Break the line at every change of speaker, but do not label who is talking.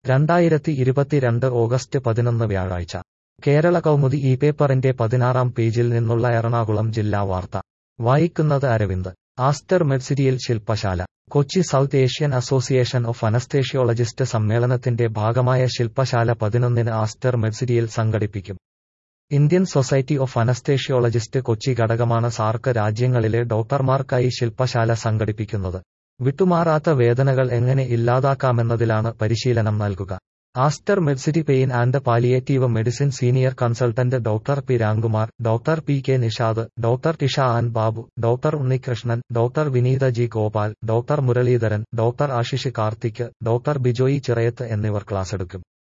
രണ്ടായിരത്തി ഇരുപത്തിരണ്ട് ഓഗസ്റ്റ് പതിനൊന്ന് വ്യാഴാഴ്ച കേരള കൗമുദി ഈ പേപ്പറിന്റെ പതിനാറാം പേജിൽ നിന്നുള്ള എറണാകുളം ജില്ലാ വാർത്ത വായിക്കുന്നത് അരവിന്ദ് ആസ്റ്റർ മെഡ്സിറ്റിയിൽ ശില്പശാല Kochi South Asian association of anaesthesiologist സമ്മേളനത്തിന്റെ ഭാഗമായ ശില്പശാല പതിനൊന്നിന് ആസ്റ്റർ മെഡ്സിറ്റിയിൽ സംഘടിപ്പിക്കും Indian society of anaesthesiologist Kochi ഘടകമാണ് സാർക്ക് രാജ്യങ്ങളിലെ ഡോക്ടർമാർക്കായി ശില്പശാല സംഘടിപ്പിക്കുന്നത് വിട്ടുമാറാത്ത വേദനകൾ എങ്ങനെ ഇല്ലാതാക്കാമെന്നതിലാണ് പരിശീലനം നൽകുക Aster Medcity pain and palliative medicine senior consultant doctor P Ramkumar doctor P K Nishad doctor Tisha Ann Babu doctor Unnikrishnan doctor Vineetha G Gopal doctor Muraleedharan doctor Ashish Karthik doctor Bijoy Chirayath എന്നിവർ ക്ലാസ്സെടുക്കും